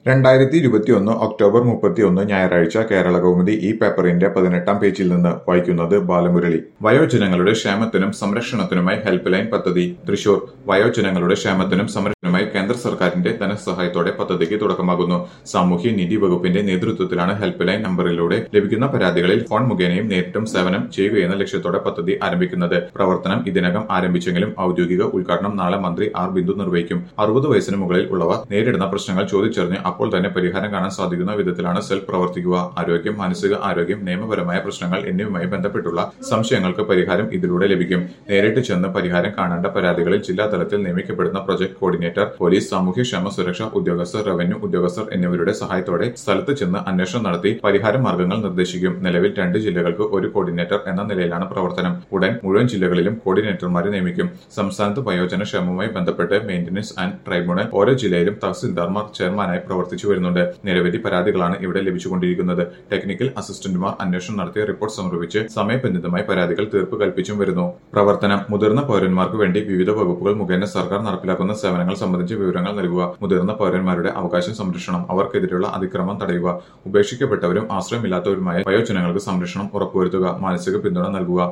രണ്ടായിരത്തി ഇരുപത്തിയൊന്ന് ഒക്ടോബർ മുപ്പത്തിയൊന്ന് ഞായറാഴ്ച കേരള കൗമുദി ഈ പേപ്പറിന്റെ പതിനെട്ടാം പേജിൽ നിന്ന് വായിക്കുന്നത് ബാലമുരളി വയോജനങ്ങളുടെ ക്ഷേമത്തിനും സംരക്ഷണത്തിനുമായി ഹെൽപ്പ് ലൈൻ പദ്ധതി തൃശൂർ വയോജനങ്ങളുടെ ക്ഷേമത്തിനും സംരക്ഷണത്തിനുമായി കേന്ദ്ര സർക്കാരിന്റെ ധനസഹായത്തോടെ പദ്ധതിക്ക് തുടക്കമാകുന്നു സാമൂഹ്യ നീതി വകുപ്പിന്റെ നേതൃത്വത്തിലാണ് ഹെൽപ്പ് ലൈൻ നമ്പറിലൂടെ ലഭിക്കുന്ന പരാതികളിൽ ഫോൺ മുഖേനയും നേരിട്ടും സേവനം ചെയ്യുകയെന്ന ലക്ഷ്യത്തോടെ പദ്ധതി ആരംഭിക്കുന്നത് പ്രവർത്തനം ഇതിനകം ആരംഭിച്ചെങ്കിലും ഔദ്യോഗിക ഉദ്ഘാടനം നാളെ മന്ത്രി ആർ ബിന്ദു നിർവഹിക്കും അറുപത് വയസ്സിന് മുകളിൽ ഉള്ളവർ നേരിടുന്ന പ്രശ്നങ്ങൾ ചോദിച്ചറിഞ്ഞ് അപ്പോൾ തന്നെ പരിഹാരം കാണാൻ സാധിക്കുന്ന വിധത്തിലാണ് സെൽ പ്രവർത്തിക്കുക ആരോഗ്യം മാനസിക ആരോഗ്യം നിയമപരമായ പ്രശ്നങ്ങൾ എന്നിവയുമായി ബന്ധപ്പെട്ടുള്ള സംശയങ്ങൾക്ക് പരിഹാരം ഇതിലൂടെ ലഭിക്കും നേരിട്ട് ചെന്ന് പരിഹാരം കാണേണ്ട പരാതികളിൽ ജില്ലാ തലത്തിൽ നിയമിക്കപ്പെടുന്ന പ്രൊജക്ട് കോർഡിനേറ്റർ പോലീസ് സാമൂഹ്യക്ഷേമ സുരക്ഷാ ഉദ്യോഗസ്ഥർ റവന്യൂ ഉദ്യോഗസ്ഥർ എന്നിവരുടെ സഹായത്തോടെ സ്ഥലത്ത് ചെന്ന് അന്വേഷണം നടത്തി പരിഹാര മാർഗങ്ങൾ നിർദ്ദേശിക്കും നിലവിൽ രണ്ട് ജില്ലകൾക്ക് ഒരു കോർഡിനേറ്റർ എന്ന നിലയിലാണ് പ്രവർത്തനം ഉടൻ മുഴുവൻ ജില്ലകളിലും കോർഡിനേറ്റർമാരെ നിയമിക്കും സംസ്ഥാനത്ത് വയോജന ക്ഷേമവുമായി ബന്ധപ്പെട്ട് മെയിന്റനൻസ് ആൻഡ് ട്രൈബ്യൂണൽ ഓരോ ജില്ലയിലും തഹസിൽദാർമാർ ചെയർമാനായി പ്രവർത്തിച്ചു വരുന്നുണ്ട് നിരവധി പരാതികളാണ് ഇവിടെ ലഭിച്ചുകൊണ്ടിരിക്കുന്നത് ടെക്നിക്കൽ അസിസ്റ്റന്റുമാർ അന്വേഷണം നടത്തിയ റിപ്പോർട്ട് സമർപ്പിച്ച് സമയബന്ധിതമായി പരാതികൾ തീർപ്പ് കൽപ്പിച്ചും വരുന്നു പ്രവർത്തനം മുതിർന്ന പൗരന്മാർക്ക് വേണ്ടി വിവിധ വകുപ്പുകൾ മുഖേന സർക്കാർ നടപ്പിലാക്കുന്ന സേവനങ്ങൾ സംബന്ധിച്ച് വിവരങ്ങൾ നൽകുക മുതിർന്ന പൗരന്മാരുടെ അവകാശം സംരക്ഷണം അവർക്കെതിരെയുള്ള അതിക്രമം തടയുക ഉപേക്ഷിക്കപ്പെട്ടവരും ആശ്രയമില്ലാത്തവരുമായ വയോജനങ്ങൾക്ക് സംരക്ഷണം ഉറപ്പുവരുത്തുക മാനസിക പിന്തുണ നൽകുക